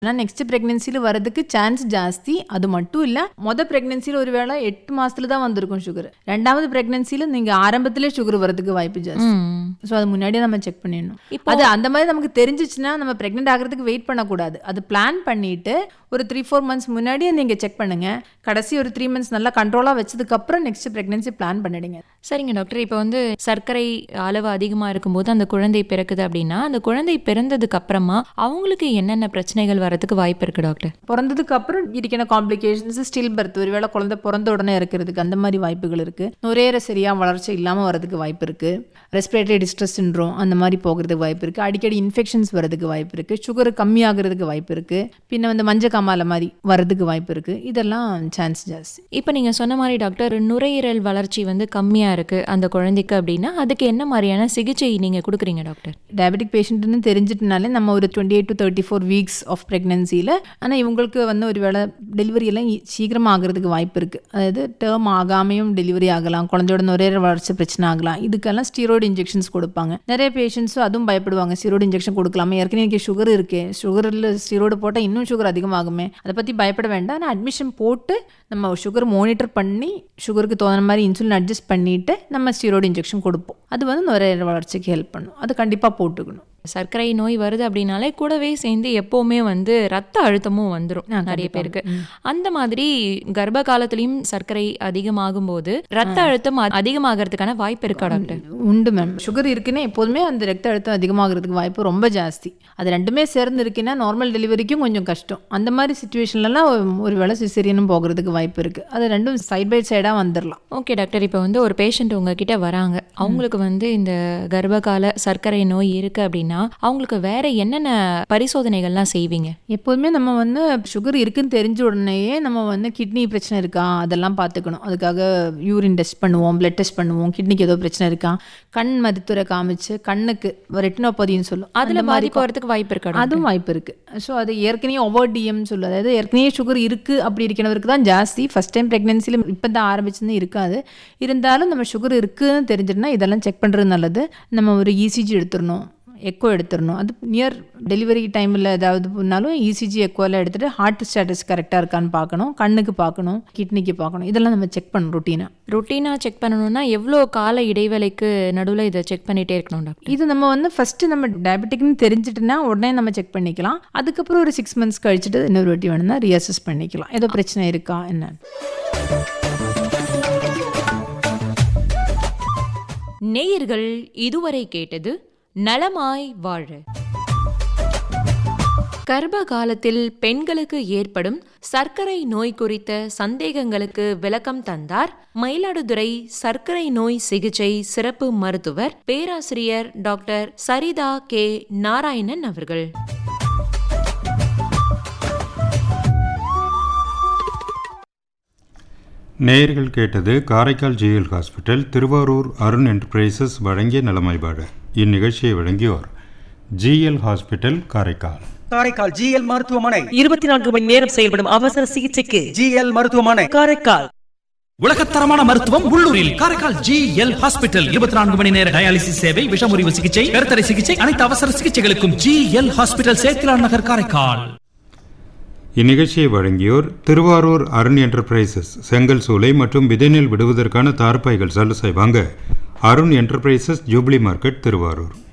ஆனால் நெக்ஸ்ட் ப்ரெக்னென்சியில் வரதுக்கு சான்ஸ் ஜாஸ்தி அது மட்டும் இல்லை மொதல் ப்ரெக்னென்சியில் ஒரு வேளை எட்டு மாசத்துல தான் வந்திருக்கும் சுகர் ரெண்டாவது ப்ரெக்னென்சியில் நீங்கள் ஆரம்பத்திலே சுகர் வரதுக்கு வாய்ப்பு ஜாஸ்தி ம். ஸோ அது முன்னாடியே நம்ம செக் பண்ணிடணும் அது அந்த மாதிரி நமக்கு தெரிஞ்சிச்சுன்னா நம்ம ப்ரெக்னென்ட் ஆகிறதுக்கு வெயிட் பண்ணக்கூடாது அது பிளான் பண்ணிட்டு ஒரு த்ரீ ஃபோர் மந்த்ஸ் முன்னாடியே நீங்கள் செக் பண்ணுங்க கடைசி ஒரு த்ரீ மந்த்ஸ் நல்லா கண்ட்ரோலாக வச்சதுக்கப்புறம் நெக்ஸ்ட் ப்ரெக்னென்சி பிளான் பண்ணிடுங்க சரிங்க டாக்டர் இப்போ வந்து சர்க்கரை அளவு அதிகமாக இருக்கும்போது அந்த குழந்தை பிறக்குது அப்படின்னா அந்த குழந்தை பிறந்ததுக்கு அப்புறமா அவங்களுக்கு என்னென்ன பிரச்சனைகள் வரதுக்கு வாய்ப்பு இருக்கு டாக்டர் பிறந்ததுக்கு அப்புறம் இருக்கிற காம்ப்ளிகேஷன்ஸ் ஸ்டில் பர்த் ஒருவேளை குழந்தை பிறந்த உடனே இருக்கிறதுக்கு அந்த மாதிரி வாய்ப்புகள் இருக்கு நுரையீர சரியா வளர்ச்சி இல்லாமல் வரதுக்கு வாய்ப்பு இருக்கு ரெஸ்பிரேட்டரி டிஸ்ட்ரெஸ் சின்ரோம் அந்த மாதிரி போகிறதுக்கு வாய்ப்பு இருக்கு அடிக்கடி இன்ஃபெக்ஷன்ஸ் வரதுக்கு வாய்ப்பு இருக்கு சுகர் கம்மியாகிறதுக்கு வாய்ப்பு இருக்கு பின்ன வந்து மஞ்ச காமாலை மாதிரி வரதுக்கு வாய்ப்பு இருக்கு இதெல்லாம் சான்ஸ் ஜாஸ்தி இப்போ நீங்கள் சொன்ன மாதிரி டாக்டர் நுரையீரல் வளர்ச்சி வந்து கம்மியாக இருக்குது அந்த குழந்தைக்கு அப்படின்னா அதுக்கு என்ன மாதிரியான சிகிச்சை நீங்கள் கொடுக்குறீங்க டாக்டர் டயபெட்டிக் பேஷண்ட்னு தெரிஞ்சிட்டனாலே நம்ம ஒரு twenty eight to thirty four weeks of ப்ரெக்னென்சியில் ஆனால் இவங்களுக்கு வந்து ஒரு வேளை டெலிவரி எல்லாம் ஈ- சீக்கிரமா ஆகிறதுக்கு வாய்ப்பு இருக்குது அதாவது டேர்ம் ஆகாமையும் டெலிவரி ஆகலாம் குழந்தையோட நுரையீரல் வளர்ச்சி பிரச்சனை ஆகலாம் இதுக்கெல்லாம் ஸ்டீராய்டு இன்ஜெக்ஷன்ஸ் கொடுப்பாங்க நிறைய பேஷண்ட்ஸும் அதுவும் பயப்படுவாங்க ஸ்டீராய்டு இன்ஜெக்ஷன் கொடுக்கலாமே ஏற்கனவே எனக்கு சுகர் இருக்கே சுகரில் ஸ்டீராய்டு போட்டால் இன்னும் சுகர் அதிகமாகுமே அதை பற்றி பயப்பட வேண்டாம் ஆனால் அட்மிஷன் போட்டு நம்ம சுகர் மானிட்டர் பண்ணி சுகருக்கு தோணுன மாதிரி இன்சுலின் அட்ஜஸ்ட் பண்ணிட்டு நம்ம ஸ்டீராய்டு இன்ஜெக்ஷன் கொடுப்போம் அது வந்து நுரையீரல் வளர்ச்சிக்கு ஹெல்ப் பண்ணும் அது கண்டிப்பாக போட்டுக்கணும் சர்க்கரை நோய் வருது அப்படின்னாலே கூடவே சேர்ந்து எப்போவுமே வந்து ரத்த அழுத்தமும் வந்துடும் ஆ, நிறைய கண்டிப்பா. பேருக்கு அந்த மாதிரி கர்ப்ப காலத்திலயும் சர்க்கரை அதிகமாகும் போது ரத்த அழுத்தம் அ- அதிகமாகறதுக்கான வாய்ப்பு இருக்கா டாக்டர் உண்டு மேம் சுகர் இருக்குன்னா எப்போதுமே அந்த ரத்த அழுத்தம் அதிகமாகிறதுக்கு வாய்ப்பு ரொம்ப ஜாஸ்தி அது ரெண்டுமே சேர்ந்து இருக்குன்னா நார்மல் டெலிவரிக்கும் கொஞ்சம் கஷ்டம் அந்த மாதிரி சுச்சுவேஷன்லலாம் ஒரு வேளை சிசேரியனும் போகிறதுக்கு வாய்ப்பு இருக்குது அது ரெண்டும் சைட் பை சைடாக வந்துடலாம் ஓகே டாக்டர் இப்போ வந்து ஒரு பேஷண்ட் உங்ககிட்ட வராங்க அவங்களுக்கு வந்து இந்த கர்ப்பகால சர்க்கரை நோய் இருக்கு அப்படின்னா அவங்களுக்கு வேற என்னென்ன பரிசோதனைகள்லாம் செய்வீங்க எப்போதுமே நம்ம வந்து சுகர் இருக்குன்னு தெரிஞ்ச உடனேயே நம்ம வந்து கிட்னி பிரச்சனை இருக்கா அதெல்லாம் பார்த்துக்கணும் அதுக்காக யூரின் டெஸ்ட் பண்ணுவோம் பிளட் டெஸ்ட் பண்ணுவோம் கிட்னிக்கு ஏதோ பிரச்சனை இருக்கா கண் மருத்துவரை காமிச்சு கண்ணுக்கு ரெட்டினோபதின்னு சொல்லும் அதுல அந்த மாதிரி பாதிப்பு வரதுக்கு வாய்ப்பு இருக்கா டாக்டர்? அதுவும் வாய்ப்பு இருக்கு ஸோ அது ஏற்கனவே ஓவர் டிஎம் சொல்லு அதாவது ஏற்கனவே சுகர் இருக்கு அப்படி இருக்கிறவருக்கு தான் ஜாஸ்தி ஃபர்ஸ்ட் டைம் ப்ரெக்னென்சியில் இப்போ தான் ஆரம்பிச்சுன்னு இருக்காது இருந்தாலும் நம்ம சுகர் இருக்குன்னு தெரிஞ்சிட்டுனா இதெல்லாம் செக் பண்ணுறது நல்லது நம்ம ஒரு இசிஜி எடுத்துடணும் எக்கோ எடுத்துடணும் அது நியர் டெலிவரி டைமில் ஏதாவது பண்ணாலும் இசிஜி எக்கோலாம் எடுத்துட்டு ஹார்ட் ஸ்டேட்டஸ் கரெக்டாக இருக்கான்னு பார்க்கணும் கண்ணுக்கு பார்க்கணும் கிட்னிக்கு பார்க்கணும் இதெல்லாம் நம்ம செக் பண்ணணும் ருட்டீனாக ரொட்டீனா செக் பண்ணணும்னா எவ்வளோ கால இடைவேளைக்கு நடுவுல இதை செக் பண்ணிட்டே இருக்கணும் டாக்டர் இது நம்ம வந்து ஃபர்ஸ்ட் நம்ம டயபெட்டிக்னு தெரிஞ்சிட்டுனா உடனே நம்ம செக் பண்ணிக்கலாம் அதுக்கப்புறம் ஒரு சிக்ஸ் மந்த்ஸ் கழிச்சுட்டு இன்னொரு வாட்டி வேணும்னா ரியசஸ் பண்ணிக்கலாம் ஏதோ பிரச்சனை இருக்கா என்ன நேயர்கள் இதுவரை கேட்டது நலமாய் வாழ கர்ப்ப காலத்தில் பெண்களுக்கு ஏற்படும் சர்க்கரை நோய் குறித்த சந்தேகங்களுக்கு விளக்கம் தந்தார் மயிலாடுதுறை சர்க்கரை நோய் சிகிச்சை சிறப்பு மருத்துவர் பேராசிரியர் டாக்டர் சரிதா கே நாராயணன் அவர்கள் நேயர்கள் கேட்டது Karaikal GL hospital Tiruvarur Arun enterprises வழங்கிய நலமாய்பாடு இந்நிகழ்ச்சியை வழங்கியோர் GL hospital Karaikal Karaikal GL மருத்துவமனை இருபத்தி நான்கு மணி நேரம் செயல்படும் அவசர சிகிச்சைக்கு ஜிஎல் மருத்துவமனை காரைக்கால் உலகத்தரமான மருத்துவம் உள்ளூரில் காரைக்கால் ஜி எல் ஹாஸ்பிட்டல் இருபத்தி நான்கு மணி நேர டயாலிசிஸ் சேவை விஷமுறிவு சிகிச்சை கருத்தடை சிகிச்சை அனைத்து அவசர சிகிச்சைகளுக்கும் G L hospital Sethilan Nagar Karaikal இந்நிகழ்ச்சியை வழங்கியோர் திருவாரூர் அருண் என்டர்பிரைசஸ் செங்கல் சூளை மற்றும் விதைநெல் விடுவதற்கான தார்பாய்கள் சலுசை வாங்க Arun enterprises jubilee market Thiruvarur